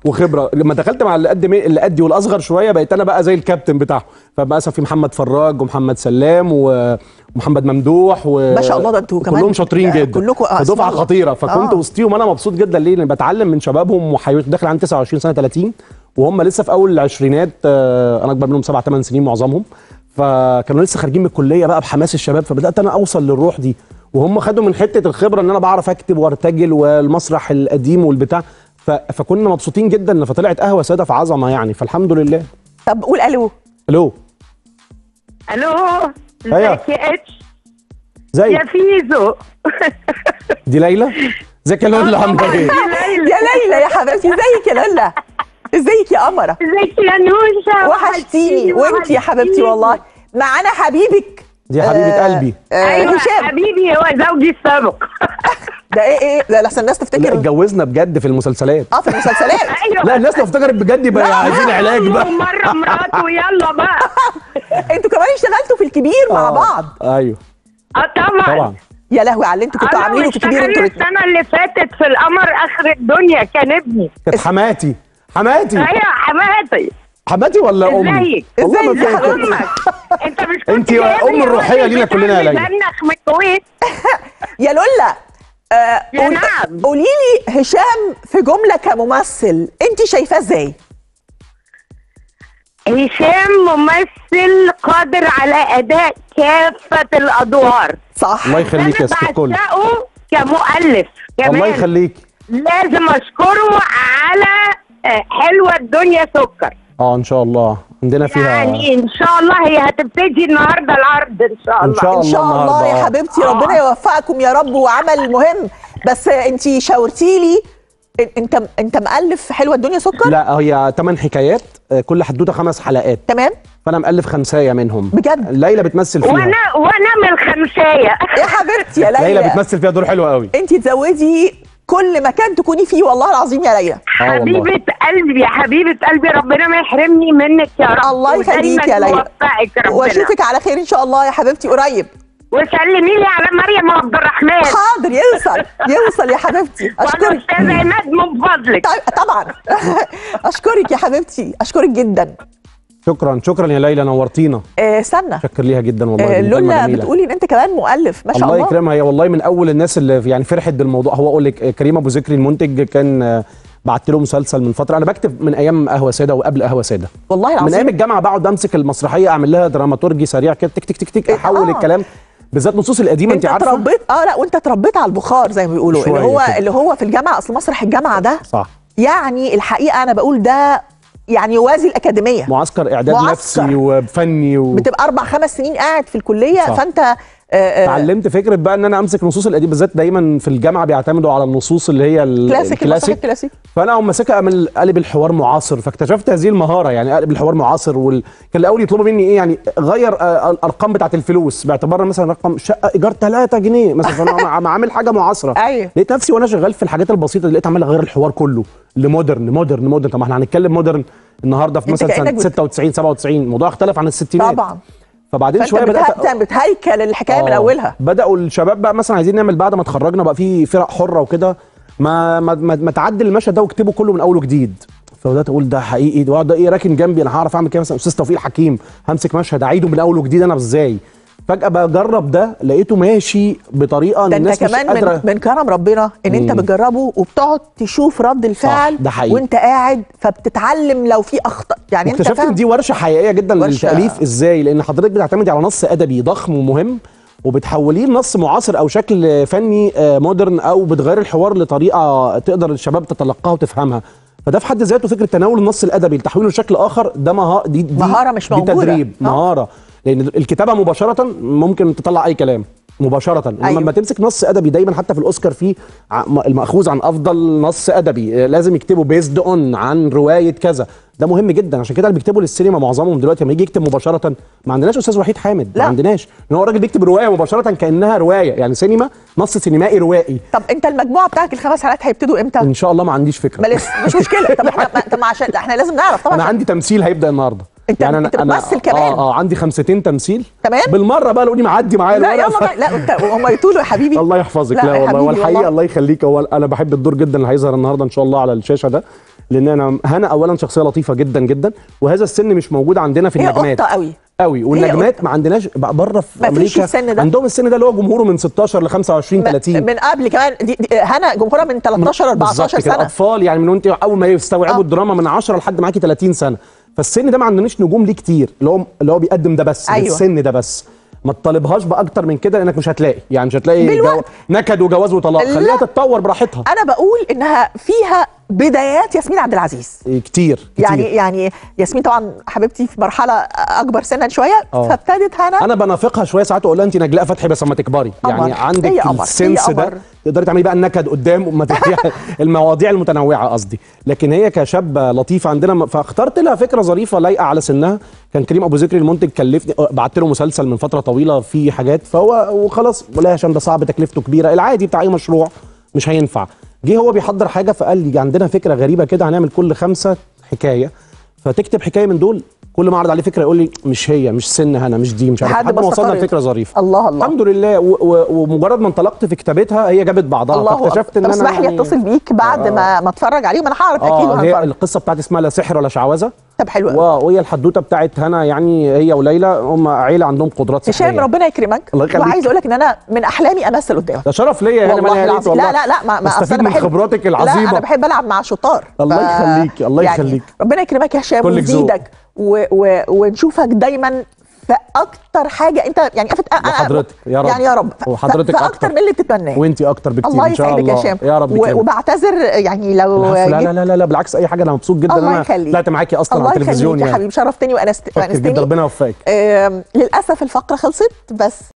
وخبره لما دخلت مع اللي قد مي- اللي قدي والاصغر شويه بقيت انا بقى زي الكابتن بتاعهم فبقى مثلا في محمد فراج ومحمد سلام و- ومحمد ممدوح و ما شاء الله، ده انتوا كمان كلهم شاطرين آه، جدا كلكم أسماء فدفعه الله. خطيره فكنت آه. وسطيهم انا مبسوط جدا ليه لان بتعلم من شبابهم وحيوت داخل عندي 29 سنه 30 وهم لسه في اول العشرينات آه، انا اكبر منهم سبع ثمان سنين معظمهم فكانوا لسه خارجين من الكليه بقى بحماس الشباب فبدات انا اوصل للروح دي وهم خدوا من حته الخبره ان انا بعرف اكتب وارتجل والمسرح القديم والبتاع ف... فكنا مبسوطين جدا فطلعت قهوه ساده في عظمه يعني فالحمد لله طب قول الو الو الو أيوة. ازيك يا اتش زي يا فيزو دي ليلى ازيك يا لولا عامله ايه يا ليلى يا حبيبتي ازيك يا لولا ازيك يا قمره ازيك يا نوشة وحشتيني وانت يا حبيبتي والله معانا حبيبك دي حبيبه آه، قلبي آه ايوه هشام حبيبي هو زوجي السابق ده ايه ايه ده لحسن الناس لا تفتكر اتجوزنا بجد في المسلسلات اه في المسلسلات ايوه لا الناس لو افتكرت بجد يبقى عايزين علاج بقى ومره مراته يلا بقى انتوا كمان اشتغلتوا في الكبير مع آه، بعض ايوا اه طبعا طبعا يا لهوي على اللي انتوا كنتوا أنا عاملينه في الكبير انتوا واشتغلنا الاتنين. السنه اللي فاتت في القمر اخر الدنيا كان ابني كانت حماتي حماتي ايوه حماتي حماتي ولا امي ازيك؟ والله ما ازيك يا فاكر امك انت مش كنت انتي جايب أم لي الروحية الراجل لينا بتاع كلنا يا ليلى. المزنخ من الكويت يا لولا آه يا قول- نعم. قولي لي هشام في جمله كممثل انت شايفاه ازاي هشام ممثل قادر على اداء كافه الادوار صح الله يخليك يا انا ست الكل بعشقه كمؤلف كمان الله يخليك لازم اشكره على آه، حلوه الدنيا سكر اه ان شاء الله عندنا فيها يعني ان شاء الله هي هتبتدي النهارده العرض ان شاء ان الله شاء ان الله شاء الله النهارده يا آه. حبيبتي ربنا يوفقكم يا رب وعمل مهم بس انت شاورتي لي انت انت مؤلف في حلوه الدنيا سكر لا هي ثمان حكايات آه، كل حدوته خمس حلقات تمام فانا مالف خمسايه منهم بجد؟ ليلى بتمثل فيها وانا وانا من الخمسايه يا حبيبتي يا ليلى ليلى بتمثل فيها دور حلو قوي انت تزودي كل مكان تكوني فيه والله العظيم يا ليلى آه والله. حبيبه قلبي يا حبيبه قلبي ربنا ما يحرمني منك يا رب الله يخليك يا ودايماً ليلى. يوفقك ربنا واشوفك على خير ان شاء الله يا حبيبتي قريب وسلمي لي على مريم عبد الرحمن حاضر يوصل يوصل يا حبيبتي اشكرك والاستاذ عماد من فضلك طيب- طبعا اشكرك يا حبيبتي اشكرك جدا شكرا شكرا يا ليلى نورتينا آه، استنى شكر ليها جدا والله آه، مكالمة لولا جميلة. بتقولي ان انت كمان مؤلف ما شاء الله الله يكرمها هي والله من اول الناس اللي يعني فرحت بالموضوع هو اقول لك آه، كريم ابو ذكري المنتج كان آه، بعت له مسلسل من فتره انا بكتب من ايام قهوه ساده وقبل قهوه ساده والله من ايام العظيم الجامعه بقعد امسك المسرحيه اعمل لها دراماتورجي سريع كده تك تك تك تك احول آه. الكلام بالذات نصوص القديمه انت انت عارفه اتربيت اه لا وانت اتربيت على البخار زي ما بيقولوا اللي شوية هو كده. اللي هو في الجامعه اصل مسرح الجامعه ده صح يعني الحقيقه انا بقول ده يعني يوازي الاكاديميه معسكر اعداد معسكر. نفسي وفني و... بتبقى اربع خمس سنين قاعد في الكليه صح. فانت آه، آه، اتعلمت فكره بقى ان انا امسك نصوص القديم بالذات دايما في الجامعه بيعتمدوا على النصوص اللي هي ال- كلاسيك المسرح الكلاسيك فانا اقوم ماسكها اعمل قلب الحوار معاصر فاكتشفت هذه المهاره يعني قلب الحوار معاصر وال... كان الاول يطلبوا مني ايه يعني غير آه، الارقام بتاعت الفلوس باعتبار مثلا رقم شقه ايجار 3 جنيه مثلا فانا عم- عامل حاجه معاصره أيوة. لقيت نفسي وانا شغال في الحاجات البسيطه دي لقيت عمال اغير الحوار كله لمودرن مودرن مودرن طب ما احنا هنتكلم مودرن النهارده في أنت مثلا سنه كأنك بت- 96 97 الموضوع اختلف عن الستينات طبعا فبعدين فانت شويه بدات بتها- بتهيكل الحكايه من آه. اولها بداوا الشباب بقى مثلا عايزين نعمل بعد ما اتخرجنا بقى في فرق حره وكده ما ما ما, ما تعدل المشهد ده واكتبه كله من اول وجديد فبدات اقول ده حقيقي ده ده ايه راكن جنبي انا هعرف اعمل كده مثلا استاذ توفيق الحكيم همسك مشهد اعيده من اول وجديد انا ازاي فجاه بجرب ده لقيته ماشي بطريقه ان ده انت الناس مش كمان من, قادره من كرم ربنا ان انت مم. بتجربه وبتقعد تشوف رد الفعل ده حقيقي. وانت قاعد فبتتعلم لو في اخطاء يعني انت واكتشفت ان فاهم دي ورشه حقيقيه جدا ورشة- للتاليف ازاي لان حضرتك بتعتمدي على نص ادبي ضخم ومهم وبتحوليه لنص معاصر او شكل فني آه، مودرن او بتغير الحوار لطريقه تقدر الشباب تتلقاها وتفهمها فده في حد ذاته فكره تناول النص الادبي لتحويله لشكل اخر ده مهاره دي, دي مهارة مش دي موجودة. تدريب آه. مهاره لان الكتابه مباشره ممكن تطلع اي كلام مباشرة انما أيوة. لما تمسك نص ادبي دايما حتى في الاوسكار في ع- المأخوذ عن افضل نص ادبي آه، لازم يكتبوا بيزد اون عن رواية كذا ده مهم جدا عشان كده اللي بيكتبوا للسينما معظمهم دلوقتي لما يجي يكتب مباشرة ما عندناش استاذ وحيد حامد لا. ما عندناش لان هو الراجل بيكتب رواية مباشرة كانها رواية يعني سينما نص سينمائي روائي طب انت المجموعه بتاعك الخمس حلقات هيبتدوا امتى؟ ان شاء الله ما عنديش فكرة ما لسه مش مشكله طب احنا ما- طب ما عشان احنا لازم نعرف طبعا انا عندي تمثيل هيبدا النهارده أنت- أنت بتمثل كمان؟ اه اه عندي خمستين تمثيل تمام. بالمره بقى لقوني معدي معايا لا الورق يلا ف- بقى لا انت هم يطولوا يا حبيبي الله يحفظك لا لا, يا والله حبيبي والحقيقه والله. الله يخليك هو انا بحب الدور جدا اللي هيظهر النهارده ان شاء الله على الشاشه ده لان انا هنا اولا شخصيه لطيفه جدا جدا وهذا السن مش موجود عندنا في هي النجمات قطه قوي قوي والنجمات ما عندناش بقى بره في مفيش امريكا السن ده. عندهم السن ده اللي هو جمهوره من 16 ل 25 30 من قبل كمان دي دي هنا جمهورها من 13 14 بالظبط كده سنه اطفال يعني من وانت اول ما يستوعبوا آه. الدراما من 10 لحد معاكي 30 سنه فالسن ده ما عندناش نجوم ليه كتير اللي هو اللي هو بيقدم ده بس أيوة. السن ده بس ما تطالبهاش باكتر من كده لانك مش هتلاقي يعني مش هتلاقي بالوقت. جو... نكد وجواز وطلاق لا. خليها تتطور براحتها انا بقول انها فيها بدايات ياسمين عبد العزيز إيه، كتير كتير يعني يعني ياسمين طبعا حبيبتي في مرحله اكبر سنا شويه آه. فابتدت هنا انا بنافقها شويه ساعات اقول لها انت نجلاء فتحي بس اما تكبري قمر. يعني عندك هي قمر. السنس هي ده قمر. تقدري تعملي بقى النكد قدام وما تبقي- المواضيع المتنوعه قصدي لكن هي كشابه لطيفه عندنا م- فاخترت لها فكره ظريفه لايقه على سنها كان كريم ابو ذكري المنتج كلفني بعت له مسلسل من فتره طويله فيه حاجات فهو وخلاص ولا عشان ده صعب تكلفته كبيره العادي بتاع اي مشروع مش هينفع جه هو بيحضر حاجه فقال لي عندنا فكره غريبه كده هنعمل كل خمسه حكايه فتكتب حكايه من دول كل ما اعرض عليه فكره يقول لي مش هي مش سن هنا مش دي مش عارف لحد لحد ما ما وصلنا استقرت. لفكره ظريفه الله الله. الحمد لله و- و- ومجرد ما انطلقت في كتابتها هي جابت بعضها الله فاكتشفت ان طب انا اسمح لي يعني- اتصل بيك بعد ما ما اتفرج عليهم انا هعرف اكيد اه هي وهتفرج القصه بتاعت اسمها لا سحر ولا شعوذه طب حلو قوي. و- وهي الحدوته بتاعت هنا يعني هي وليلى هم عيله عندهم قدرات هشام سحريه ربنا يكرمك الله يخليك. وعايز اقول لك ان انا من احلامي امثل قدامك ده شرف ليا يعني والله ما أنا يا ريت العظيم لا لا لا ما ما أصل استفيد أنا من بحب- خبراتك لا العظيمه انا بحب العب مع شطار الله يخليك، الله يعني يخليك. ربنا يكرمك يا هشام كلك ذوق. ويزيدك و... و... ونشوفك دايما في اكتر حاجه انت يعني أفت... أنا- وحضرتك يا رب. يعني يا رب ف- وحضرتك في أكتر. اكتر من اللي بتتمناه وانت اكتر بكتير الله ان شاء يسعدك الله يا هشام يا رب و... يكرمك. وبعتذر يعني لو العفو، لا جيت- لا لا لا, لا بالعكس اي حاجه انا مبسوط جدا ان الله انا يخليك طلعت معاكي اصلا الله على التلفزيون يخليك يا يعني حبيبي شرفتني وانست فاكر جدا وانستني ربنا يوفقك آم، للاسف الفقره خلصت بس